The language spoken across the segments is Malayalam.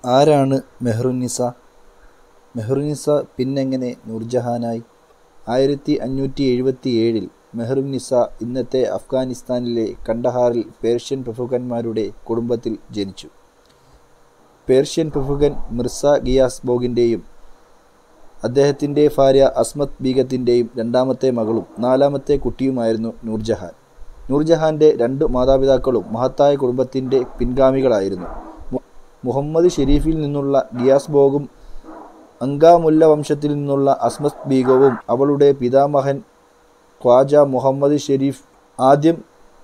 ആരാണ് മെഹ്റുന്നിസ മെഹ്റുന്നിസ പിന്നെങ്ങനെ നൂർജഹാനായി ആയിരത്തി അഞ്ഞൂറ്റി എഴുപത്തി ഏഴിൽ മെഹ്റുന്നിസ ഇന്നത്തെ അഫ്ഗാനിസ്ഥാനിലെ കണ്ടഹാറിൽ പേർഷ്യൻ പ്രഭുക്കന്മാരുടെ കുടുംബത്തിൽ ജനിച്ചു പേർഷ്യൻ പ്രഭുക്കൻ മിർസ ഗിയാസ് ബോഗിൻ്റെയും അദ്ദേഹത്തിൻ്റെ ഭാര്യ അസ്മത് ബീഗത്തിൻ്റെയും രണ്ടാമത്തെ മകളും നാലാമത്തെ കുട്ടിയുമായിരുന്നു നൂർജഹാൻ നൂർജഹാൻ്റെ രണ്ട് മാതാപിതാക്കളും മഹത്തായ കുടുംബത്തിൻ്റെ പിൻഗാമികളായിരുന്നു മു- മുഹമ്മദ് ഷെരീഫിൽ നിന്നുള്ള ഗിയാസ് ബോഗും അങ്കാമുല്ല വംശത്തിൽ നിന്നുള്ള അസ്മത് ബീഗവും അവളുടെ പിതാമഹൻ ഖ്വാജ മുഹമ്മദ് ഷെരീഫ് ആദ്യം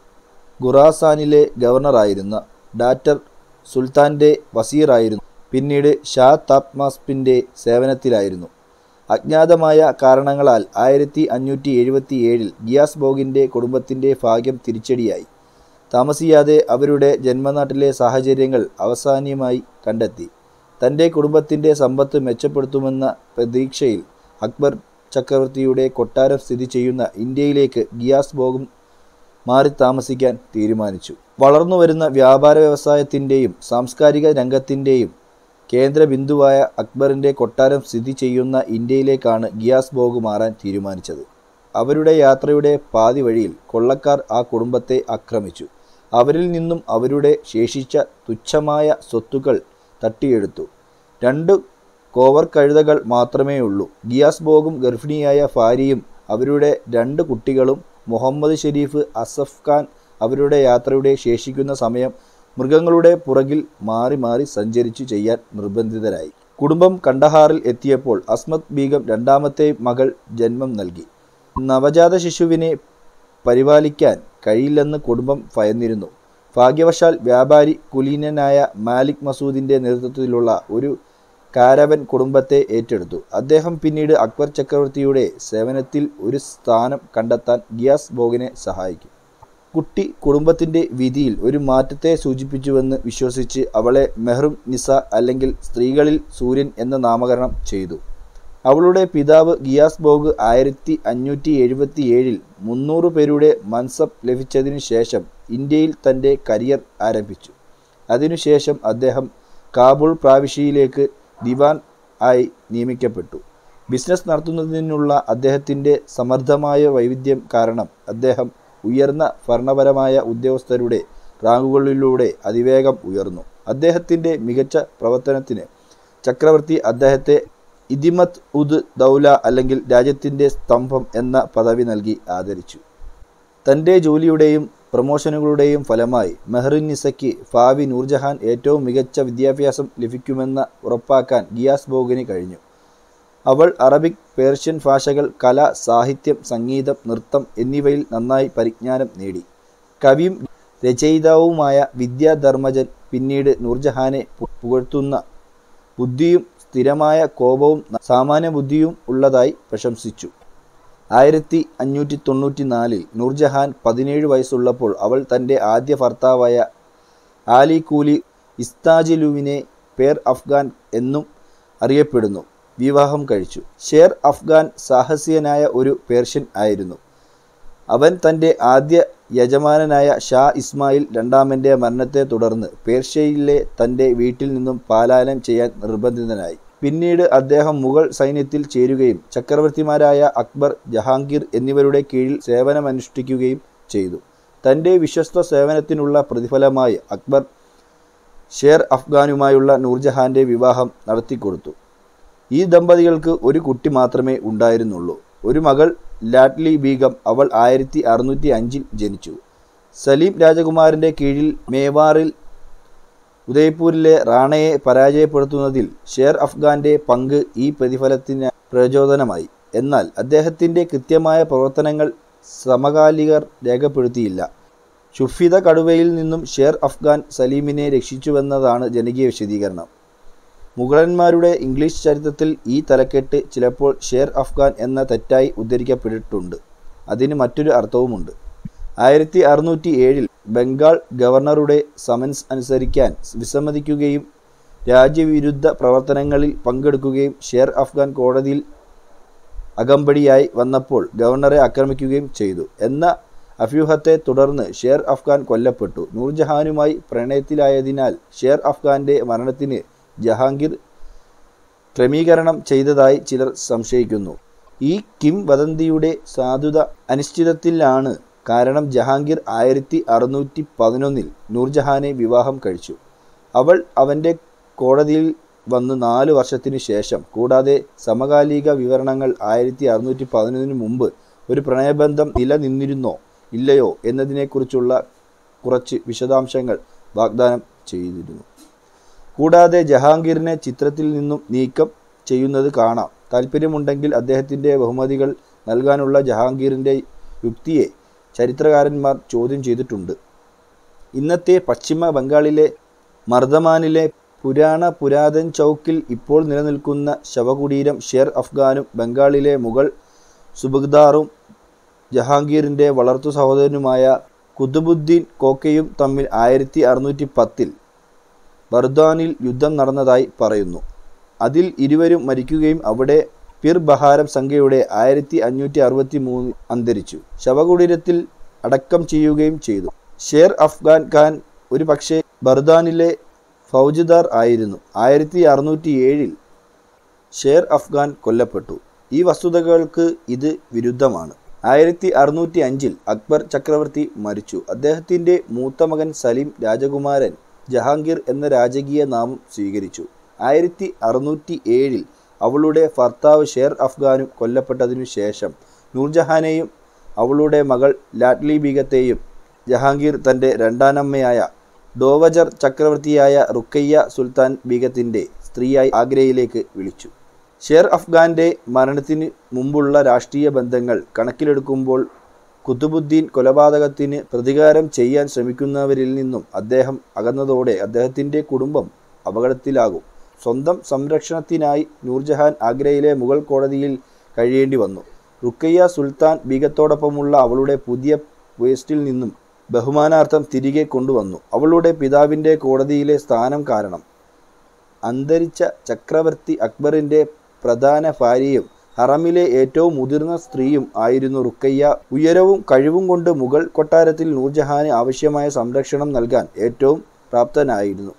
ഖുറാസാനിലെ ഗവർണറായിരുന്ന ഡാറ്റർ സുൽത്താൻ്റെ വസീറായിരുന്നു പിന്നീട് ഷാ താപ്മാസ്പിൻ്റെ സേവനത്തിലായിരുന്നു അജ്ഞാതമായ കാരണങ്ങളാൽ ആയിരത്തി അഞ്ഞൂറ്റി എഴുപത്തി ഏഴിൽ ഗിയാസ് ബോഗിൻ്റെ കുടുംബത്തിൻ്റെ ഭാഗ്യം തിരിച്ചടിയായി താമസിയാതെ അവരുടെ ജന്മനാട്ടിലെ സാഹചര്യങ്ങൾ അവസാനമായി കണ്ടെത്തി തൻ്റെ കുടുംബത്തിൻ്റെ സമ്പത്ത് മെച്ചപ്പെടുത്തുമെന്ന പ്രതീക്ഷയിൽ അക്ബർ ചക്രവർത്തിയുടെ കൊട്ടാരം സ്ഥിതി ചെയ്യുന്ന ഇന്ത്യയിലേക്ക് ഗിയാസ് ബോഗും മാറി താമസിക്കാൻ തീരുമാനിച്ചു വളർന്നുവരുന്ന വ്യാപാര വ്യവസായത്തിൻ്റെയും സാംസ്കാരിക രംഗത്തിൻ്റെയും കേന്ദ്ര ബിന്ദുവായ അക്ബറിൻ്റെ കൊട്ടാരം സ്ഥിതി ചെയ്യുന്ന ഇന്ത്യയിലേക്കാണ് ഗിയാസ് ബോഗ് മാറാൻ തീരുമാനിച്ചത് അവരുടെ യാത്രയുടെ പാതി വഴിയിൽ കൊള്ളക്കാർ ആ കുടുംബത്തെ ആക്രമിച്ചു അവരിൽ നിന്നും അവരുടെ ശേഷിച്ച തുച്ഛമായ സ്വത്തുക്കൾ തട്ടിയെടുത്തു രണ്ട് കോവർ കഴുതകൾ മാത്രമേ ഉള്ളൂ ഗിയാസ് ബോഗും ഗർഭിണിയായ ഭാര്യയും അവരുടെ രണ്ട് കുട്ടികളും മുഹമ്മദ് ഷെരീഫ് അസഫ് ഖാൻ അവരുടെ യാത്രയുടെ ശേഷിക്കുന്ന സമയം മൃഗങ്ങളുടെ പുറകിൽ മാറി മാറി സഞ്ചരിച്ചു ചെയ്യാൻ നിർബന്ധിതരായി കുടുംബം കണ്ടഹാറിൽ എത്തിയപ്പോൾ അസ്മത് ബീഗം രണ്ടാമത്തെ മകൾ ജന്മം നൽകി നവജാത ശിശുവിനെ പരിപാലിക്കാൻ കഴിയില്ലെന്ന് കുടുംബം ഭയന്നിരുന്നു ഭാഗ്യവശാൽ വ്യാപാരി കുലീനനായ മാലിക് മസൂദിൻ്റെ നേതൃത്വത്തിലുള്ള ഒരു കാരവൻ കുടുംബത്തെ ഏറ്റെടുത്തു അദ്ദേഹം പിന്നീട് അക്ബർ ചക്രവർത്തിയുടെ സേവനത്തിൽ ഒരു സ്ഥാനം കണ്ടെത്താൻ ഗിയാസ് ബോഗിനെ സഹായിക്കും കുട്ടി കുടുംബത്തിൻ്റെ വിധിയിൽ ഒരു മാറ്റത്തെ സൂചിപ്പിച്ചുവെന്ന് വിശ്വസിച്ച് അവളെ മെഹ്റും നിസ അല്ലെങ്കിൽ സ്ത്രീകളിൽ സൂര്യൻ എന്ന നാമകരണം ചെയ്തു അവളുടെ പിതാവ് ഗിയാസ് ബോഗ് ആയിരത്തി അഞ്ഞൂറ്റി എഴുപത്തി ഏഴിൽ മുന്നൂറ് പേരുടെ മൻസബ് ലഭിച്ചതിനു ശേഷം ഇന്ത്യയിൽ തൻ്റെ കരിയർ ആരംഭിച്ചു അതിനുശേഷം അദ്ദേഹം കാബൂൾ പ്രാവിശ്യയിലേക്ക് ദിവാൻ ആയി നിയമിക്കപ്പെട്ടു ബിസിനസ് നടത്തുന്നതിനുള്ള അദ്ദേഹത്തിൻ്റെ സമർത്ഥമായ വൈവിധ്യം കാരണം അദ്ദേഹം ഉയർന്ന ഭരണപരമായ ഉദ്യോഗസ്ഥരുടെ റാങ്കുകളിലൂടെ അതിവേഗം ഉയർന്നു അദ്ദേഹത്തിൻ്റെ മികച്ച പ്രവർത്തനത്തിന് ചക്രവർത്തി അദ്ദേഹത്തെ ഇദിമത് ഉദ് ദൗല അല്ലെങ്കിൽ രാജ്യത്തിൻ്റെ സ്തംഭം എന്ന പദവി നൽകി ആദരിച്ചു തൻ്റെ ജോലിയുടെയും പ്രമോഷനുകളുടെയും ഫലമായി മെഹ്റുന്നിസയ്ക്ക് ഭാവി നൂർജഹാൻ ഏറ്റവും മികച്ച വിദ്യാഭ്യാസം ലഭിക്കുമെന്ന് ഉറപ്പാക്കാൻ ഗിയാസ് ബോഗിന് കഴിഞ്ഞു അവൾ അറബിക് പേർഷ്യൻ ഭാഷകൾ കല സാഹിത്യം സംഗീതം നൃത്തം എന്നിവയിൽ നന്നായി പരിജ്ഞാനം നേടി കവിയും രചയിതാവുമായ വിദ്യാധർമ്മജൻ പിന്നീട് നൂർജഹാനെ പു- പുകഴ്ത്തുന്ന ബുദ്ധിയും സ്ഥിരമായ കോപവും സാമാന്യ ബുദ്ധിയും ഉള്ളതായി പ്രശംസിച്ചു ആയിരത്തി അഞ്ഞൂറ്റി തൊണ്ണൂറ്റി നാലിൽ നൂർജഹാൻ പതിനേഴ് വയസ്സുള്ളപ്പോൾ അവൾ തൻ്റെ ആദ്യ ഭർത്താവായ ആലി കൂലി ഇസ്താജിലുവിനെ പേർ അഫ്ഗാൻ എന്നും അറിയപ്പെടുന്നു വിവാഹം കഴിച്ചു ഷേർ അഫ്ഗാൻ സാഹസികനായ ഒരു പേർഷ്യൻ ആയിരുന്നു അവൻ തൻ്റെ ആദ്യ യജമാനനായ ഷാ ഇസ്മായിൽ രണ്ടാമൻ്റെ മരണത്തെ തുടർന്ന് പേർഷ്യയിലെ തൻ്റെ വീട്ടിൽ നിന്നും പാലായനം ചെയ്യാൻ നിർബന്ധിതനായി പിന്നീട് അദ്ദേഹം മുഗൾ സൈന്യത്തിൽ ചേരുകയും ചക്രവർത്തിമാരായ അക്ബർ ജഹാംഗീർ എന്നിവരുടെ കീഴിൽ സേവനമനുഷ്ഠിക്കുകയും ചെയ്തു തൻ്റെ വിശ്വസ്ത സേവനത്തിനുള്ള പ്രതിഫലമായി അക്ബർ ഷേർ അഫ്ഗാനുമായുള്ള നൂർജഹാൻ്റെ വിവാഹം നടത്തിക്കൊടുത്തു ഈ ദമ്പതികൾക്ക് ഒരു കുട്ടി മാത്രമേ ഉണ്ടായിരുന്നുള്ളൂ ഒരു മകൾ ലാഡ്ലി ബീഗം അവൾ ആയിരത്തി അറുന്നൂറ്റി അഞ്ചിൽ ജനിച്ചു സലീം രാജകുമാരൻ്റെ കീഴിൽ മേവാറിൽ ഉദയ്പൂരിലെ റാണയെ പരാജയപ്പെടുത്തുന്നതിൽ ഷേർ അഫ്ഗാന്റെ പങ്ക് ഈ പ്രതിഫലത്തിന് പ്രചോദനമായി എന്നാൽ അദ്ദേഹത്തിൻ്റെ കൃത്യമായ പ്രവർത്തനങ്ങൾ സമകാലികർ രേഖപ്പെടുത്തിയില്ല ഷുഫിദ കടുവയിൽ നിന്നും ഷേർ അഫ്ഗാൻ സലീമിനെ രക്ഷിച്ചുവെന്നതാണ് ജനകീയ വിശദീകരണം മുഗളന്മാരുടെ ഇംഗ്ലീഷ് ചരിത്രത്തിൽ ഈ തലക്കെട്ട് ചിലപ്പോൾ ഷേർ അഫ്ഗാൻ എന്ന തെറ്റായി ഉദ്ധരിക്കപ്പെട്ടിട്ടുണ്ട് അതിന് മറ്റൊരു അർത്ഥവുമുണ്ട് ആയിരത്തി അറുന്നൂറ്റി ഏഴിൽ ബംഗാൾ ഗവർണറുടെ സമൻസ് അനുസരിക്കാൻ വിസമ്മതിക്കുകയും രാജ്യവിരുദ്ധ പ്രവർത്തനങ്ങളിൽ പങ്കെടുക്കുകയും ഷേർ അഫ്ഗാൻ കോടതിയിൽ അകമ്പടിയായി വന്നപ്പോൾ ഗവർണറെ ആക്രമിക്കുകയും ചെയ്തു എന്ന അഭ്യൂഹത്തെ തുടർന്ന് ഷേർ അഫ്ഗാൻ കൊല്ലപ്പെട്ടു നൂർജഹാനുമായി പ്രണയത്തിലായതിനാൽ ഷേർ അഫ്ഗാന്റെ മരണത്തിന് ജഹാംഗീർ ക്രമീകരണം ചെയ്തതായി ചിലർ സംശയിക്കുന്നു ഈ കിം വദന്തിയുടെ സാധുത അനിശ്ചിതത്തിലാണ് കാരണം ജഹാംഗീർ ആയിരത്തി അറുന്നൂറ്റി പതിനൊന്നിൽ നൂർജഹാനെ വിവാഹം കഴിച്ചു അവൾ അവൻ്റെ കോടതിയിൽ വന്ന് നാല് വർഷത്തിനു ശേഷം കൂടാതെ സമകാലിക വിവരണങ്ങൾ ആയിരത്തി അറുന്നൂറ്റി പതിനൊന്നിന് മുമ്പ് ഒരു പ്രണയബന്ധം നിലനിന്നിരുന്നോ ഇല്ലയോ എന്നതിനെക്കുറിച്ചുള്ള കുറച്ച് വിശദാംശങ്ങൾ വാഗ്ദാനം ചെയ്തിരുന്നു കൂടാതെ ജഹാംഗീറിനെ ചിത്രത്തിൽ നിന്നും നീക്കം ചെയ്യുന്നത് കാണാം താല്പര്യമുണ്ടെങ്കിൽ അദ്ദേഹത്തിൻ്റെ ബഹുമതികൾ നൽകാനുള്ള ജഹാംഗീറിൻ്റെ യുക്തിയെ ചരിത്രകാരന്മാർ ചോദ്യം ചെയ്തിട്ടുണ്ട് ഇന്നത്തെ പശ്ചിമ ബംഗാളിലെ മർദമാനിലെ പുരാണ പുരാതൻ ചൗക്കിൽ ഇപ്പോൾ നിലനിൽക്കുന്ന ശവകുടീരം ഷേർ അഫ്ഗാനും ബംഗാളിലെ മുഗൾ സുബഗ്ദാറും ജഹാംഗീറിൻ്റെ വളർത്തു സഹോദരനുമായ കുതുബുദ്ദീൻ കോക്കയും തമ്മിൽ ആയിരത്തി അറുന്നൂറ്റി പത്തിൽ ബർദാനിൽ യുദ്ധം നടന്നതായി പറയുന്നു അതിൽ ഇരുവരും മരിക്കുകയും അവിടെ പിർ ബഹാരം സംഖ്യയുടെ ആയിരത്തി അഞ്ഞൂറ്റി അറുപത്തി മൂന്ന് അന്തരിച്ചു ശവകുടീരത്തിൽ അടക്കം ചെയ്യുകയും ചെയ്തു ഷേർ അഫ്ഗാൻ ഖാൻ ഒരു പക്ഷേ ബർദാനിലെ ഫൗജിദാർ ആയിരുന്നു ആയിരത്തി അറുന്നൂറ്റി ഏഴിൽ ഷേർ അഫ്ഗാൻ കൊല്ലപ്പെട്ടു ഈ വസ്തുതകൾക്ക് ഇത് വിരുദ്ധമാണ് ആയിരത്തി അറുന്നൂറ്റി അഞ്ചിൽ അക്ബർ ചക്രവർത്തി മരിച്ചു അദ്ദേഹത്തിൻ്റെ മൂത്ത മകൻ സലീം രാജകുമാരൻ ജഹാംഗീർ എന്ന രാജകീയ നാമം സ്വീകരിച്ചു ആയിരത്തി അറുന്നൂറ്റി ഏഴിൽ അവളുടെ ഭർത്താവ് ഷേർ അഫ്ഗാനും കൊല്ലപ്പെട്ടതിനു ശേഷം നൂർജഹാനെയും അവളുടെ മകൾ ലാഡ്ലി ബീഗത്തെയും ജഹാംഗീർ തൻ്റെ രണ്ടാനമ്മയായ ഡോവജർ ചക്രവർത്തിയായ റുക്കയ്യ സുൽത്താൻ ബീഗത്തിൻ്റെ സ്ത്രീയായി ആഗ്രയിലേക്ക് വിളിച്ചു ഷേർ അഫ്ഗാന്റെ മരണത്തിന് മുമ്പുള്ള രാഷ്ട്രീയ ബന്ധങ്ങൾ കണക്കിലെടുക്കുമ്പോൾ കുത്തുബുദ്ദീൻ കൊലപാതകത്തിന് പ്രതികാരം ചെയ്യാൻ ശ്രമിക്കുന്നവരിൽ നിന്നും അദ്ദേഹം അകന്നതോടെ അദ്ദേഹത്തിൻ്റെ കുടുംബം അപകടത്തിലാകും സ്വന്തം സംരക്ഷണത്തിനായി നൂർജഹാൻ ആഗ്രയിലെ മുഗൾ കോടതിയിൽ കഴിയേണ്ടി വന്നു റുക്കയ്യ സുൽത്താൻ ബീഗത്തോടൊപ്പമുള്ള അവളുടെ പുതിയ വേസ്റ്റിൽ നിന്നും ബഹുമാനാർത്ഥം തിരികെ കൊണ്ടുവന്നു അവളുടെ പിതാവിൻ്റെ കോടതിയിലെ സ്ഥാനം കാരണം അന്തരിച്ച ചക്രവർത്തി അക്ബറിൻ്റെ പ്രധാന ഭാര്യയും ഹറമിലെ ഏറ്റവും മുതിർന്ന സ്ത്രീയും ആയിരുന്നു റുക്കയ്യ ഉയരവും കഴിവും കൊണ്ട് മുഗൾ കൊട്ടാരത്തിൽ നൂർജഹാന് ആവശ്യമായ സംരക്ഷണം നൽകാൻ ഏറ്റവും പ്രാപ്തനായിരുന്നു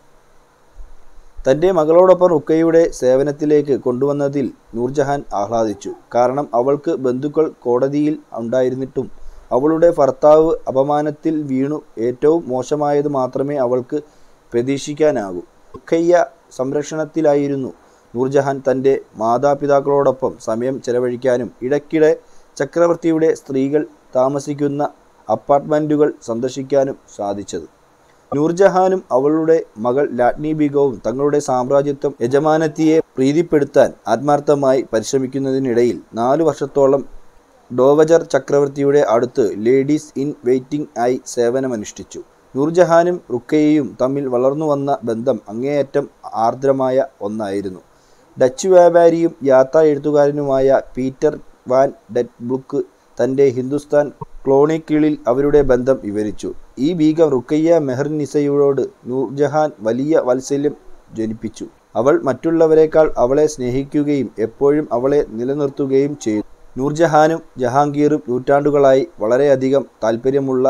തൻ്റെ മകളോടൊപ്പം റുക്കയുടെ സേവനത്തിലേക്ക് കൊണ്ടുവന്നതിൽ നൂർജഹാൻ ആഹ്ലാദിച്ചു കാരണം അവൾക്ക് ബന്ധുക്കൾ കോടതിയിൽ ഉണ്ടായിരുന്നിട്ടും അവളുടെ ഭർത്താവ് അപമാനത്തിൽ വീണു ഏറ്റവും മോശമായത് മാത്രമേ അവൾക്ക് പ്രതീക്ഷിക്കാനാകൂ റുക്കയ്യ സംരക്ഷണത്തിലായിരുന്നു നൂർജഹാൻ തൻ്റെ മാതാപിതാക്കളോടൊപ്പം സമയം ചെലവഴിക്കാനും ഇടയ്ക്കിടെ ചക്രവർത്തിയുടെ സ്ത്രീകൾ താമസിക്കുന്ന അപ്പാർട്ട്മെൻറ്റുകൾ സന്ദർശിക്കാനും സാധിച്ചത് നൂർജഹാനും അവളുടെ മകൾ ലാഡ്നി ബീഗവും തങ്ങളുടെ സാമ്രാജ്യത്വം യജമാനത്തിയെ പ്രീതിപ്പെടുത്താൻ ആത്മാർത്ഥമായി പരിശ്രമിക്കുന്നതിനിടയിൽ നാലു വർഷത്തോളം ഡോവജർ ചക്രവർത്തിയുടെ അടുത്ത് ലേഡീസ് ഇൻ വെയിറ്റിംഗ് ആയി സേവനമനുഷ്ഠിച്ചു നൂർജഹാനും റുക്കയെയും തമ്മിൽ വളർന്നു വന്ന ബന്ധം അങ്ങേയറ്റം ആർദ്രമായ ഒന്നായിരുന്നു ഡച്ച് വ്യാപാരിയും യാത്രാ എഴുത്തുകാരനുമായ പീറ്റർ വാൻ ഡെറ്റ് ബ്ലുക്ക് തൻ്റെ ഹിന്ദുസ്ഥാൻ ക്ലോണിക്കിളിൽ അവരുടെ ബന്ധം വിവരിച്ചു ഈ ബീഗം റുക്കയ്യ മെഹർനിസയോട് നൂർജഹാൻ വലിയ വാത്സല്യം ജനിപ്പിച്ചു അവൾ മറ്റുള്ളവരെക്കാൾ അവളെ സ്നേഹിക്കുകയും എപ്പോഴും അവളെ നിലനിർത്തുകയും ചെയ്തു നൂർജഹാനും ജഹാംഗീറും നൂറ്റാണ്ടുകളായി വളരെയധികം താല്പര്യമുള്ള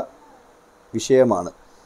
വിഷയമാണ്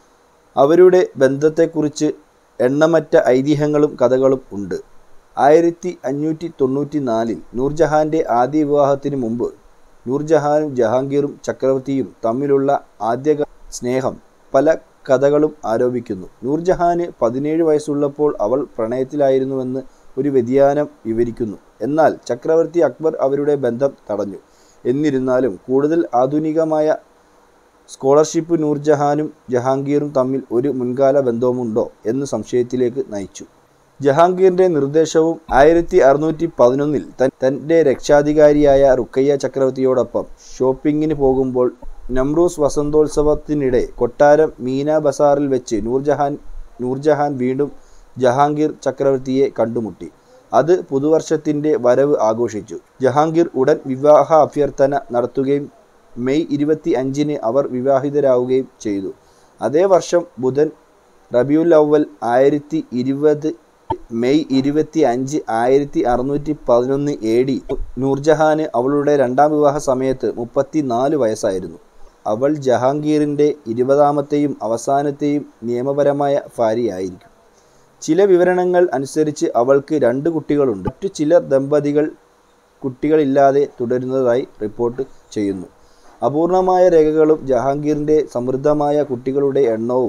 അവരുടെ ബന്ധത്തെക്കുറിച്ച് എണ്ണമറ്റ ഐതിഹ്യങ്ങളും കഥകളും ഉണ്ട് ആയിരത്തി അഞ്ഞൂറ്റി തൊണ്ണൂറ്റി നാലിൽ നൂർജഹാൻ്റെ ആദ്യ വിവാഹത്തിന് മുമ്പ് നൂർജഹാനും ജഹാംഗീറും ചക്രവർത്തിയും തമ്മിലുള്ള ആദ്യ സ്നേഹം പല കഥകളും ആരോപിക്കുന്നു നൂർജഹാന് പതിനേഴ് വയസ്സുള്ളപ്പോൾ അവൾ പ്രണയത്തിലായിരുന്നുവെന്ന് ഒരു വ്യതിയാനം വിവരിക്കുന്നു എന്നാൽ ചക്രവർത്തി അക്ബർ അവരുടെ ബന്ധം തടഞ്ഞു എന്നിരുന്നാലും കൂടുതൽ ആധുനികമായ സ്കോളർഷിപ്പ് നൂർജഹാനും ജഹാംഗീറും തമ്മിൽ ഒരു മുൻകാല ബന്ധവുമുണ്ടോ എന്ന് സംശയത്തിലേക്ക് നയിച്ചു ജഹാംഗീറിന്റെ നിർദ്ദേശവും ആയിരത്തി അറുന്നൂറ്റി പതിനൊന്നിൽ തൻ്റെ രക്ഷാധികാരിയായ റുക്കയ്യ ചക്രവർത്തിയോടൊപ്പം ഷോപ്പിങ്ങിന് പോകുമ്പോൾ നമ്രൂസ് വസന്തോത്സവത്തിനിടെ കൊട്ടാരം മീന ബസാറിൽ വെച്ച് നൂർജഹാൻ നൂർജഹാൻ വീണ്ടും ജഹാംഗീർ ചക്രവർത്തിയെ കണ്ടുമുട്ടി അത് പുതുവർഷത്തിൻ്റെ വരവ് ആഘോഷിച്ചു ജഹാംഗീർ ഉടൻ വിവാഹ അഭ്യർത്ഥന നടത്തുകയും മെയ് ഇരുപത്തി അഞ്ചിന് അവർ വിവാഹിതരാവുകയും ചെയ്തു അതേ വർഷം ബുധൻ റബിയുൽ അവൽ ആയിരത്തി ഇരുപത് മെയ് ഇരുപത്തി അഞ്ച് ആയിരത്തി അറുന്നൂറ്റി പതിനൊന്ന് എ ഡി നൂർജഹാന് അവളുടെ രണ്ടാം വിവാഹ സമയത്ത് മുപ്പത്തി നാല് വയസ്സായിരുന്നു അവൾ ജഹാംഗീറിൻ്റെ ഇരുപതാമത്തെയും അവസാനത്തെയും നിയമപരമായ ഭാര്യയായിരിക്കും ചില വിവരണങ്ങൾ അനുസരിച്ച് അവൾക്ക് രണ്ട് കുട്ടികളുണ്ട് മറ്റു ചിലർ ദമ്പതികൾ കുട്ടികളില്ലാതെ തുടരുന്നതായി റിപ്പോർട്ട് ചെയ്യുന്നു അപൂർണമായ രേഖകളും ജഹാംഗീറിൻ്റെ സമൃദ്ധമായ കുട്ടികളുടെ എണ്ണവും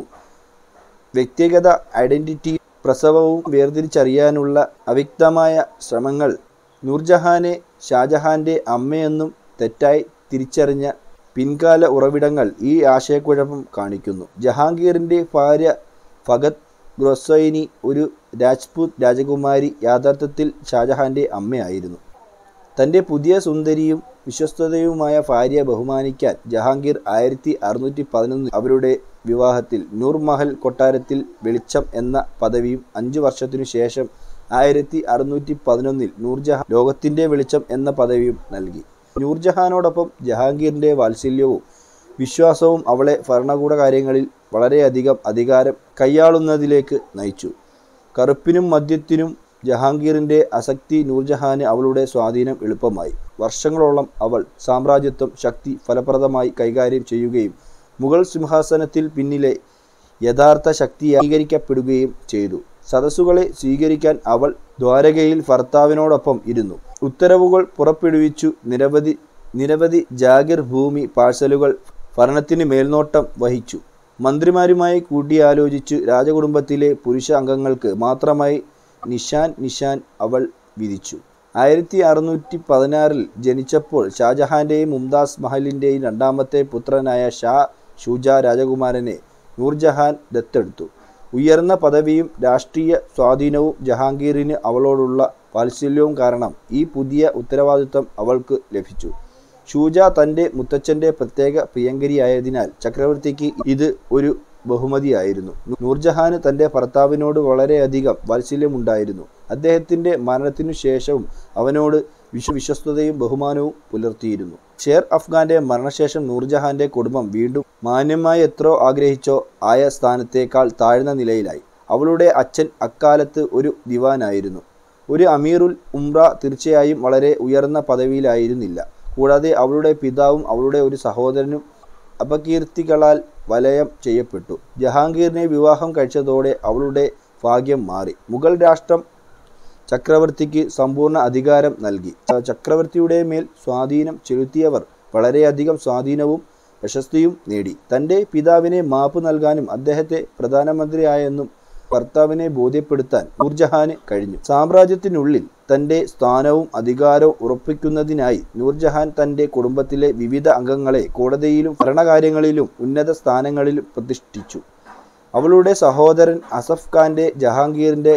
വ്യക്തിഗത ഐഡന്റിറ്റി പ്രസവവും വേർതിരിച്ചറിയാനുള്ള അവ്യക്തമായ ശ്രമങ്ങൾ നൂർജഹാനെ ഷാജഹാന്റെ അമ്മയെന്നും തെറ്റായി തിരിച്ചറിഞ്ഞ പിൻകാല ഉറവിടങ്ങൾ ഈ ആശയക്കുഴപ്പം കാണിക്കുന്നു ജഹാംഗീറിന്റെ ഭാര്യ ഫഗത് ഗ്രൊസൈനി ഒരു രാജ്പൂത് രാജകുമാരി യഥാർത്ഥത്തിൽ ഷാജഹാന്റെ അമ്മയായിരുന്നു തൻ്റെ പുതിയ സുന്ദരിയും വിശ്വസ്തതയുമായ ഭാര്യയെ ബഹുമാനിക്കാൻ ജഹാംഗീർ ആയിരത്തി അറുന്നൂറ്റി പതിനൊന്ന് അവരുടെ വിവാഹത്തിൽ നൂർ മഹൽ കൊട്ടാരത്തിൽ വെളിച്ചം എന്ന പദവിയും അഞ്ചു വർഷത്തിനു ശേഷം ആയിരത്തി അറുന്നൂറ്റി പതിനൊന്നിൽ നൂർജഹാൻ ലോകത്തിൻ്റെ വെളിച്ചം എന്ന പദവിയും നൽകി നൂർജഹാനോടൊപ്പം ജഹാംഗീറിൻ്റെ വാത്സല്യവും വിശ്വാസവും അവളെ ഭരണകൂട കാര്യങ്ങളിൽ വളരെയധികം അധികാരം കൈയാളുന്നതിലേക്ക് നയിച്ചു കറുപ്പിനും മദ്യത്തിനും ജഹാംഗീറിൻ്റെ അസക്തി നൂർജഹാന് അവളുടെ സ്വാധീനം എളുപ്പമായി വർഷങ്ങളോളം അവൾ സാമ്രാജ്യത്വം ശക്തി ഫലപ്രദമായി കൈകാര്യം ചെയ്യുകയും മുഗൾ സിംഹാസനത്തിൽ പിന്നിലെ യഥാർത്ഥ ശക്തി അംഗീകരിക്കപ്പെടുകയും ചെയ്തു സദസ്സുകളെ സ്വീകരിക്കാൻ അവൾ ദ്വാരകയിൽ ഭർത്താവിനോടൊപ്പം ഇരുന്നു ഉത്തരവുകൾ പുറപ്പെടുവിച്ചു നിരവധി നിരവധി ജാഗിർ ഭൂമി പാഴ്സലുകൾ ഭരണത്തിന് മേൽനോട്ടം വഹിച്ചു മന്ത്രിമാരുമായി കൂടിയാലോചിച്ചു രാജകുടുംബത്തിലെ പുരുഷ അംഗങ്ങൾക്ക് മാത്രമായി നിഷാൻ നിഷാൻ അവൾ വിധിച്ചു ആയിരത്തി അറുന്നൂറ്റി പതിനാറിൽ ജനിച്ചപ്പോൾ ഷാജഹാന്റെയും മുംതാസ് മഹലിൻ്റെയും രണ്ടാമത്തെ പുത്രനായ ഷാ ഷുജ രാജകുമാരനെ നൂർജഹാൻ ദത്തെടുത്തു ഉയർന്ന പദവിയും രാഷ്ട്രീയ സ്വാധീനവും ജഹാംഗീറിന് അവളോടുള്ള വാത്സല്യവും കാരണം ഈ പുതിയ ഉത്തരവാദിത്വം അവൾക്ക് ലഭിച്ചു ഷൂജ തൻ്റെ മുത്തച്ഛൻ്റെ പ്രത്യേക പ്രിയങ്കരിയായതിനാൽ ചക്രവർത്തിക്ക് ഇത് ഒരു ബഹുമതിയായിരുന്നു നൂർജഹാന് തൻ്റെ ഭർത്താവിനോട് വളരെയധികം വാത്സല്യമുണ്ടായിരുന്നു അദ്ദേഹത്തിൻ്റെ മരണത്തിനു ശേഷവും അവനോട് വിശ്വ വിശ്വസ്തതയും ബഹുമാനവും പുലർത്തിയിരുന്നു ഷേർ അഫ്ഗാന്റെ മരണശേഷം നൂർജഹാന്റെ കുടുംബം വീണ്ടും മാന്യമായി എത്രോ ആഗ്രഹിച്ചോ ആയ സ്ഥാനത്തേക്കാൾ താഴ്ന്ന നിലയിലായി അവളുടെ അച്ഛൻ അക്കാലത്ത് ഒരു ദിവാനായിരുന്നു ഒരു അമീറുൽ ഉംറ തീർച്ചയായും വളരെ ഉയർന്ന പദവിയിലായിരുന്നില്ല കൂടാതെ അവളുടെ പിതാവും അവളുടെ ഒരു സഹോദരനും അപകീർത്തികളാൽ വലയം ചെയ്യപ്പെട്ടു ജഹാംഗീറിനെ വിവാഹം കഴിച്ചതോടെ അവളുടെ ഭാഗ്യം മാറി മുഗൾ രാഷ്ട്രം ചക്രവർത്തിക്ക് സമ്പൂർണ്ണ അധികാരം നൽകി ചക്രവർത്തിയുടെ മേൽ സ്വാധീനം ചെലുത്തിയവർ വളരെയധികം സ്വാധീനവും പ്രശസ്തിയും നേടി തൻ്റെ പിതാവിനെ മാപ്പ് നൽകാനും അദ്ദേഹത്തെ പ്രധാനമന്ത്രിയായെന്നും ഭർത്താവിനെ ബോധ്യപ്പെടുത്താൻ നൂർജഹാന് കഴിഞ്ഞു സാമ്രാജ്യത്തിനുള്ളിൽ തൻ്റെ സ്ഥാനവും അധികാരവും ഉറപ്പിക്കുന്നതിനായി നൂർജഹാൻ തൻ്റെ കുടുംബത്തിലെ വിവിധ അംഗങ്ങളെ കോടതിയിലും ഭരണകാര്യങ്ങളിലും ഉന്നത സ്ഥാനങ്ങളിലും പ്രതിഷ്ഠിച്ചു അവളുടെ സഹോദരൻ അസഫ് ഖാന്റെ ജഹാംഗീറിൻ്റെ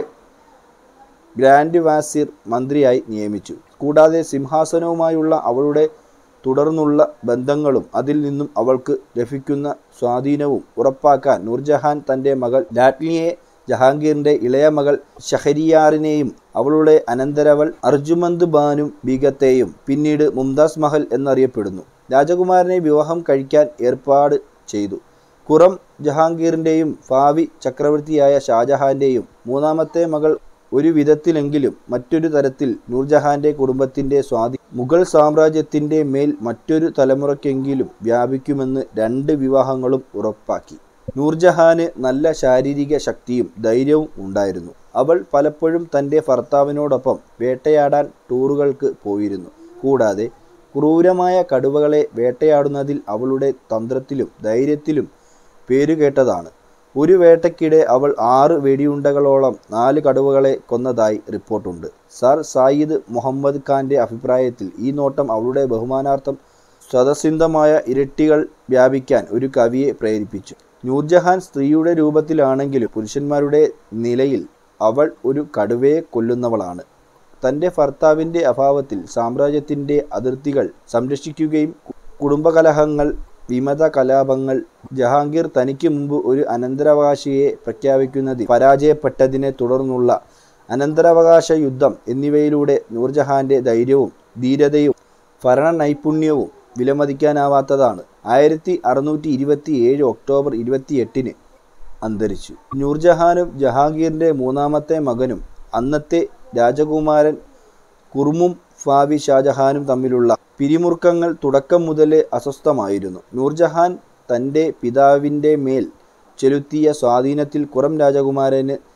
ഗ്രാൻഡ് വാസിർ മന്ത്രിയായി നിയമിച്ചു കൂടാതെ സിംഹാസനവുമായുള്ള അവളുടെ തുടർന്നുള്ള ബന്ധങ്ങളും അതിൽ നിന്നും അവൾക്ക് ലഭിക്കുന്ന സ്വാധീനവും ഉറപ്പാക്കാൻ നൂർജഹാൻ തൻ്റെ മകൾ രാജ്ഞിയെ ജഹാംഗീറിന്റെ ഇളയ മകൾ ഷഹരിയാറിനെയും അവളുടെ അനന്തരവൾ അർജുമന്ത് ബാനും ബീഗത്തെയും പിന്നീട് മുംതാസ് മഹൽ എന്നറിയപ്പെടുന്നു രാജകുമാരനെ വിവാഹം കഴിക്കാൻ ഏർപ്പാട് ചെയ്തു ഖുറം ജഹാംഗീറിന്റെയും ഭാവി ചക്രവർത്തിയായ ഷാജഹാന്റെയും മൂന്നാമത്തെ മകൾ ഒരു വിധത്തിലെങ്കിലും മറ്റൊരു തരത്തിൽ നൂർജഹാന്റെ കുടുംബത്തിന്റെ സ്വാധീനം മുഗൾ സാമ്രാജ്യത്തിന്റെ മേൽ മറ്റൊരു തലമുറയ്ക്കെങ്കിലും വ്യാപിക്കുമെന്ന് രണ്ട് വിവാഹങ്ങളും ഉറപ്പാക്കി നൂർജഹാന് നല്ല ശാരീരിക ശക്തിയും ധൈര്യവും ഉണ്ടായിരുന്നു അവൾ പലപ്പോഴും തൻ്റെ ഭർത്താവിനോടൊപ്പം വേട്ടയാടാൻ ടൂറുകൾക്ക് പോയിരുന്നു കൂടാതെ ക്രൂരമായ കടുവകളെ വേട്ടയാടുന്നതിൽ അവളുടെ തന്ത്രത്തിലും ധൈര്യത്തിലും പേരുകേട്ടതാണ് ഒരു വേട്ടയ്ക്കിടെ അവൾ ആറ് വെടിയുണ്ടകളോളം നാല് കടുവകളെ കൊന്നതായി റിപ്പോർട്ടുണ്ട് സർ സായിദ് മുഹമ്മദ് ഖാന്റെ അഭിപ്രായത്തിൽ ഈ നോട്ടം അവളുടെ ബഹുമാനാർത്ഥം സ്വതസിദ്ധമായ ഇരട്ടികൾ വ്യാപിക്കാൻ ഒരു കവിയെ പ്രേരിപ്പിച്ചു നൂർജഹാൻ സ്ത്രീയുടെ രൂപത്തിലാണെങ്കിലും പുരുഷന്മാരുടെ നിലയിൽ അവൾ ഒരു കടുവയെ കൊല്ലുന്നവളാണ് തൻ്റെ ഭർത്താവിൻ്റെ അഭാവത്തിൽ സാമ്രാജ്യത്തിൻ്റെ അതിർത്തികൾ സംരക്ഷിക്കുകയും കുടുംബകലഹങ്ങൾ വിമത കലാപങ്ങൾ ജഹാംഗീർ തനിക്ക് മുമ്പ് ഒരു അനന്തരാവകാശിയെ പ്രഖ്യാപിക്കുന്നതിൽ പരാജയപ്പെട്ടതിനെ തുടർന്നുള്ള അനന്തരാവകാശ യുദ്ധം എന്നിവയിലൂടെ നൂർജഹാന്റെ ധൈര്യവും ധീരതയും ഭരണ നൈപുണ്യവും വിലമതിക്കാനാവാത്തതാണ് ആയിരത്തി അറുന്നൂറ്റി ഇരുപത്തി ഏഴ് ഒക്ടോബർ ഇരുപത്തിയെട്ടിന് അന്തരിച്ചു നൂർജഹാനും ജഹാംഗീറിൻ്റെ മൂന്നാമത്തെ മകനും അന്നത്തെ രാജകുമാരൻ കുർമും ഫാവി ഷാജഹാനും തമ്മിലുള്ള പിരിമുറുക്കങ്ങൾ തുടക്കം മുതലേ അസ്വസ്ഥമായിരുന്നു നൂർജഹാൻ തൻ്റെ പിതാവിൻ്റെ മേൽ ചെലുത്തിയ സ്വാധീനത്തിൽ കുറം രാജകുമാരന്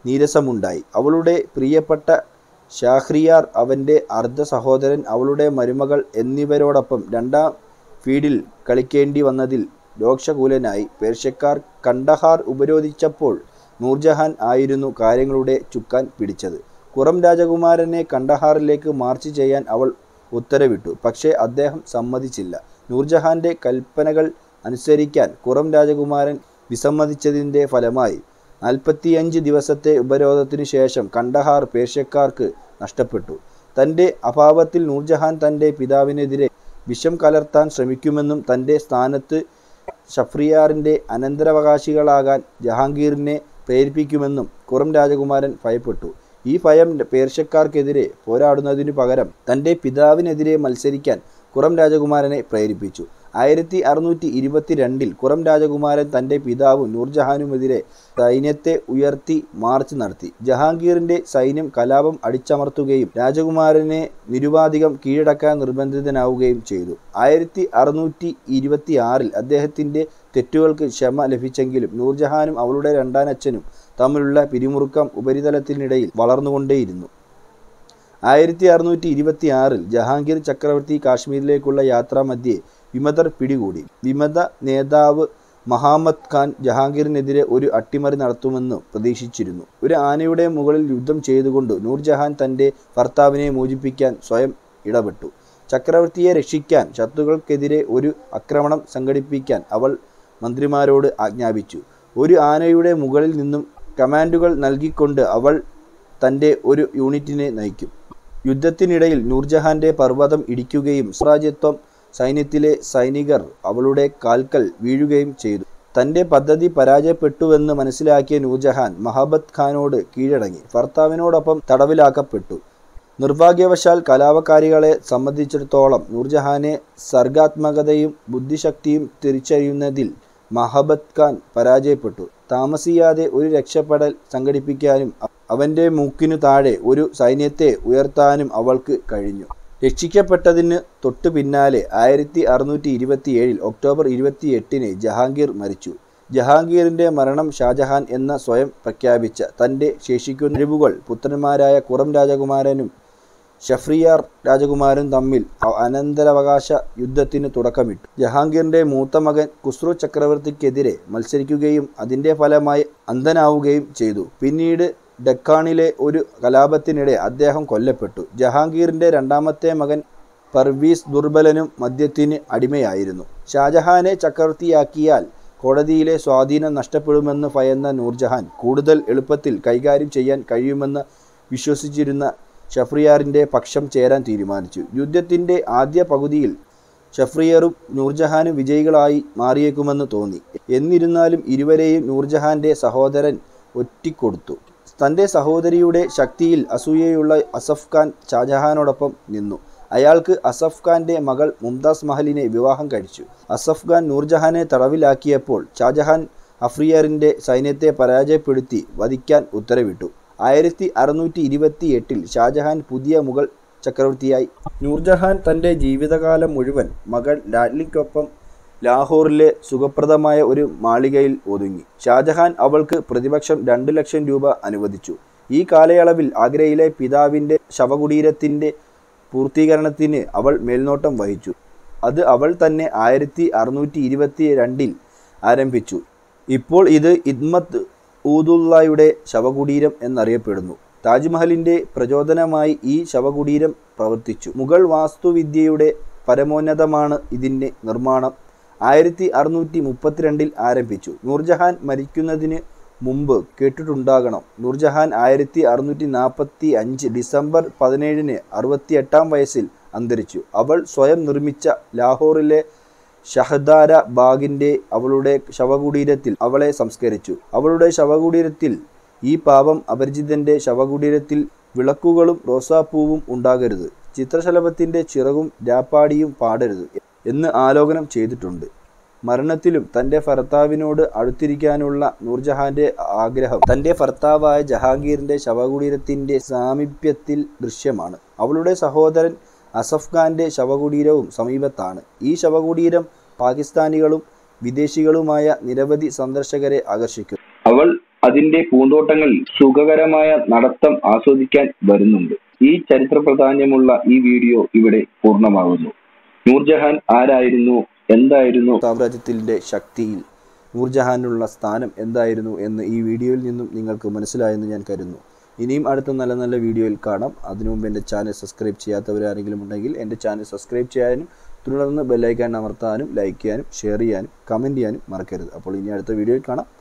നീരസമുണ്ടായി അവളുടെ പ്രിയപ്പെട്ട ഷാഹ്രിയാർ അവൻ്റെ അർദ്ധ സഹോദരൻ അവളുടെ മരുമകൾ എന്നിവരോടൊപ്പം രണ്ടാം ഫീൽഡിൽ കളിക്കേണ്ടി വന്നതിൽ രോക്ഷകൂലനായി പേർഷ്യക്കാർ കണ്ടഹാർ ഉപരോധിച്ചപ്പോൾ നൂർജഹാൻ ആയിരുന്നു കാര്യങ്ങളുടെ ചുക്കാൻ പിടിച്ചത് കുറം രാജകുമാരനെ കണ്ടഹാറിലേക്ക് മാർച്ച് ചെയ്യാൻ അവൾ ഉത്തരവിട്ടു പക്ഷേ അദ്ദേഹം സമ്മതിച്ചില്ല നൂർജഹാന്റെ കൽപ്പനകൾ അനുസരിക്കാൻ കുറം രാജകുമാരൻ വിസമ്മതിച്ചതിൻ്റെ ഫലമായി നാൽപ്പത്തിയഞ്ച് ദിവസത്തെ ഉപരോധത്തിനു ശേഷം കണ്ടഹാർ പേർഷ്യക്കാർക്ക് നഷ്ടപ്പെട്ടു തൻ്റെ അഭാവത്തിൽ നൂർജഹാൻ തൻ്റെ പിതാവിനെതിരെ വിഷം കലർത്താൻ ശ്രമിക്കുമെന്നും തൻ്റെ സ്ഥാനത്ത് ഷഫ്രിയാറിൻ്റെ അനന്തരാവകാശികളാകാൻ ജഹാംഗീറിനെ പ്രേരിപ്പിക്കുമെന്നും കുറം രാജകുമാരൻ ഭയപ്പെട്ടു ഈ ഭയം പേർഷ്യക്കാർക്കെതിരെ പോരാടുന്നതിനു പകരം തൻ്റെ പിതാവിനെതിരെ മത്സരിക്കാൻ കുറം രാജകുമാരനെ പ്രേരിപ്പിച്ചു ആയിരത്തി അറുന്നൂറ്റി ഇരുപത്തിരണ്ടിൽ കുറം രാജകുമാരൻ തൻ്റെ പിതാവും നൂർജഹാനുമെതിരെ സൈന്യത്തെ ഉയർത്തി മാർച്ച് നടത്തി ജഹാംഗീറിന്റെ സൈന്യം കലാപം അടിച്ചമർത്തുകയും രാജകുമാരനെ നിരുപാധികം കീഴടക്കാൻ നിർബന്ധിതനാവുകയും ചെയ്തു ആയിരത്തി അറുന്നൂറ്റി ഇരുപത്തി ആറിൽ അദ്ദേഹത്തിൻ്റെ തെറ്റുകൾക്ക് ക്ഷമ ലഭിച്ചെങ്കിലും നൂർജഹാനും അവളുടെ രണ്ടാനച്ഛനും തമ്മിലുള്ള പിരിമുറുക്കം ഉപരിതലത്തിനിടയിൽ വളർന്നുകൊണ്ടേയിരുന്നു ആയിരത്തി അറുന്നൂറ്റി ഇരുപത്തി ആറിൽ ജഹാംഗീർ ചക്രവർത്തി കാശ്മീരിലേക്കുള്ള യാത്രാമധ്യേ വിമതർ പിടികൂടി വിമത നേതാവ് മഹാമത് ഖാൻ ജഹാംഗീറിനെതിരെ ഒരു അട്ടിമറി നടത്തുമെന്ന് പ്രതീക്ഷിച്ചിരുന്നു ഒരു ആനയുടെ മുകളിൽ യുദ്ധം ചെയ്തുകൊണ്ട് നൂർജഹാൻ തൻ്റെ ഭർത്താവിനെ മോചിപ്പിക്കാൻ സ്വയം ഇടപെട്ടു ചക്രവർത്തിയെ രക്ഷിക്കാൻ ശത്രുക്കൾക്കെതിരെ ഒരു ആക്രമണം സംഘടിപ്പിക്കാൻ അവൾ മന്ത്രിമാരോട് ആജ്ഞാപിച്ചു ഒരു ആനയുടെ മുകളിൽ നിന്നും കമാൻഡുകൾ നൽകിക്കൊണ്ട് അവൾ തൻ്റെ ഒരു യൂണിറ്റിനെ നയിക്കും യുദ്ധത്തിനിടയിൽ നൂർജഹാന്റെ പർവ്വതം ഇടിക്കുകയും സ്വരാജ്യത്വം സൈന്യത്തിലെ സൈനികർ അവളുടെ കാൽക്കൽ വീഴുകയും ചെയ്തു തൻ്റെ പദ്ധതി പരാജയപ്പെട്ടുവെന്ന് മനസ്സിലാക്കിയ നൂർജഹാൻ മഹാബത്ത് ഖാനോട് കീഴടങ്ങി ഭർത്താവിനോടൊപ്പം തടവിലാക്കപ്പെട്ടു നിർഭാഗ്യവശാൽ കലാപകാരികളെ സംബന്ധിച്ചിടത്തോളം നൂർജഹാനെ സർഗാത്മകതയും ബുദ്ധിശക്തിയും തിരിച്ചറിയുന്നതിൽ മഹബത്ത് ഖാൻ പരാജയപ്പെട്ടു താമസിയാതെ ഒരു രക്ഷപ്പെടൽ സംഘടിപ്പിക്കാനും അവൻ്റെ മൂക്കിനു താഴെ ഒരു സൈന്യത്തെ ഉയർത്താനും അവൾക്ക് കഴിഞ്ഞു രക്ഷിക്കപ്പെട്ടതിന് തൊട്ടു പിന്നാലെ ആയിരത്തി അറുന്നൂറ്റി ഇരുപത്തിയേഴിൽ ഒക്ടോബർ ഇരുപത്തിയെട്ടിന് ജഹാംഗീർ മരിച്ചു ജഹാംഗീറിന്റെ മരണം ഷാജഹാൻ എന്ന സ്വയം പ്രഖ്യാപിച്ച തൻ്റെ ശേഷിക്കുന്ന കഴിവുകൾ പുത്രന്മാരായ കുറം രാജകുമാരനും ഷഫ്രിയാർ രാജകുമാരനും തമ്മിൽ അനന്തരാവകാശ യുദ്ധത്തിന് തുടക്കമിട്ടു ജഹാംഗീറിന്റെ മൂത്ത മകൻ ഖുസ്രു ചക്രവർത്തിക്കെതിരെ മത്സരിക്കുകയും അതിൻ്റെ ഫലമായി അന്ധനാവുകയും ചെയ്തു പിന്നീട് ഡക്കാണിലെ ഒരു കലാപത്തിനിടെ അദ്ദേഹം കൊല്ലപ്പെട്ടു ജഹാംഗീറിന്റെ രണ്ടാമത്തെ മകൻ പർവീസ് ദുർബലനും മദ്യത്തിന് അടിമയായിരുന്നു ഷാജഹാനെ ചക്രവർത്തിയാക്കിയാൽ കോടതിയിലെ സ്വാധീനം നഷ്ടപ്പെടുമെന്ന് ഭയന്ന നൂർജഹാൻ കൂടുതൽ എളുപ്പത്തിൽ കൈകാര്യം ചെയ്യാൻ കഴിയുമെന്ന് വിശ്വസിച്ചിരുന്ന ഷഫ്രിയാറിൻ്റെ പക്ഷം ചേരാൻ തീരുമാനിച്ചു യുദ്ധത്തിൻ്റെ ആദ്യ പകുതിയിൽ ഷഫ്രിയറും നൂർജഹാനും വിജയികളായി മാറിയേക്കുമെന്ന് തോന്നി എന്നിരുന്നാലും ഇരുവരെയും നൂർജഹാന്റെ സഹോദരൻ ഒറ്റിക്കൊടുത്തു തൻ്റെ സഹോദരിയുടെ ശക്തിയിൽ അസൂയയുള്ള അസഫ് ഖാൻ ഷാജഹാനോടൊപ്പം നിന്നു അയാൾക്ക് അസഫ് ഖാന്റെ മകൾ മുംതാസ് മഹലിനെ വിവാഹം കഴിച്ചു അസഫ് ഖാൻ നൂർജഹാനെ തടവിലാക്കിയപ്പോൾ ഷാജഹാൻ അഫ്രിയറിന്റെ സൈന്യത്തെ പരാജയപ്പെടുത്തി വധിക്കാൻ ഉത്തരവിട്ടു ആയിരത്തി അറുന്നൂറ്റി ഇരുപത്തി എട്ടിൽ ഷാജഹാൻ പുതിയ മുഗൾ ചക്രവർത്തിയായി നൂർജഹാൻ തൻ്റെ ജീവിതകാലം മുഴുവൻ മകൾ ലാഡ്ലിക്കൊപ്പം ലാഹോറിലെ സുഖപ്രദമായ ഒരു മാളികയിൽ ഒതുങ്ങി ഷാജഹാൻ അവൾക്ക് പ്രതിപക്ഷം രണ്ട് ലക്ഷം രൂപ അനുവദിച്ചു ഈ കാലയളവിൽ ആഗ്രയിലെ പിതാവിൻ്റെ ശവകുടീരത്തിൻ്റെ പൂർത്തീകരണത്തിന് അവൾ മേൽനോട്ടം വഹിച്ചു അത് അവൾ തന്നെ ആയിരത്തി അറുന്നൂറ്റി ഇരുപത്തി രണ്ടിൽ ആരംഭിച്ചു ഇപ്പോൾ ഇത് ഇദ്മത്ത് ഊദുള്ളയുടെ ശവകുടീരം എന്നറിയപ്പെടുന്നു താജ്മഹലിൻ്റെ പ്രചോദനമായി ഈ ശവകുടീരം പ്രവർത്തിച്ചു മുഗൾ വാസ്തുവിദ്യയുടെ പരമോന്നതമാണ് ഇതിൻ്റെ നിർമ്മാണം ആയിരത്തി അറുന്നൂറ്റി മുപ്പത്തിരണ്ടിൽ ആരംഭിച്ചു നൂർജഹാൻ മരിക്കുന്നതിന് മുമ്പ് കേട്ടിട്ടുണ്ടാകണം നൂർജഹാൻ ആയിരത്തി അറുന്നൂറ്റി നാൽപ്പത്തി അഞ്ച് ഡിസംബർ പതിനേഴിന് അറുപത്തിയെട്ടാം വയസ്സിൽ അന്തരിച്ചു അവൾ സ്വയം നിർമ്മിച്ച ലാഹോറിലെ ഷഹദാര ബാഗിൻ്റെ അവളുടെ ശവകുടീരത്തിൽ അവളെ സംസ്കരിച്ചു അവളുടെ ശവകുടീരത്തിൽ ഈ പാപം അപരിചിതന്റെ ശവകുടീരത്തിൽ വിളക്കുകളും റോസാപ്പൂവും ഉണ്ടാകരുത് ചിത്രശലഭത്തിൻ്റെ ചിറകും രാപ്പാടിയും പാടരുത് എന്ന് ആലോകനം ചെയ്തിട്ടുണ്ട് മരണത്തിലും തൻ്റെ ഭർത്താവിനോട് അടുത്തിരിക്കാനുള്ള നൂർജഹാന്റെ ആഗ്രഹം തൻ്റെ ഭർത്താവായ ജഹാംഗീറിന്റെ ശവകുടീരത്തിൻ്റെ സാമീപ്യത്തിൽ ദൃശ്യമാണ് അവളുടെ സഹോദരൻ അസഫ് ഖാന്റെ ശവകുടീരവും സമീപത്താണ് ഈ ശവകുടീരം പാകിസ്ഥാനികളും വിദേശികളുമായ നിരവധി സന്ദർശകരെ ആകർഷിക്കും അവൾ അതിന്റെ പൂന്തോട്ടങ്ങളിൽ സുഖകരമായ നടത്തം ആസ്വദിക്കാൻ വരുന്നുണ്ട് ഈ ചരിത്ര പ്രാധാന്യമുള്ള ഈ വീഡിയോ ഇവിടെ പൂർണ്ണമാകുന്നു നൂർജഹാൻ ആരായിരുന്നു എന്തായിരുന്നു സാമ്രാജ്യത്തിൻ്റെ ശക്തിയിൽ നൂർജഹാനുള്ള സ്ഥാനം എന്തായിരുന്നു എന്ന് ഈ വീഡിയോയിൽ നിന്നും നിങ്ങൾക്ക് മനസ്സിലായെന്ന് ഞാൻ കരുതുന്നു ഇനിയും അടുത്ത നല്ല നല്ല വീഡിയോയിൽ കാണാം അതിനു മുമ്പ് എൻ്റെ ചാനൽ സബ്സ്ക്രൈബ് ചെയ്യാത്തവരാരെങ്കിലും ഉണ്ടെങ്കിൽ എൻ്റെ ചാനൽ സബ്സ്ക്രൈബ് ചെയ്യാനും തുടർന്ന് ബെല്ലൈക്കാൻ അമർത്താനും ലൈക്ക് ചെയ്യാനും ഷെയർ ചെയ്യാനും കമൻറ്റ് ചെയ്യാനും മറക്കരുത് അപ്പോൾ ഇനി അടുത്ത വീഡിയോയിൽ കാണാം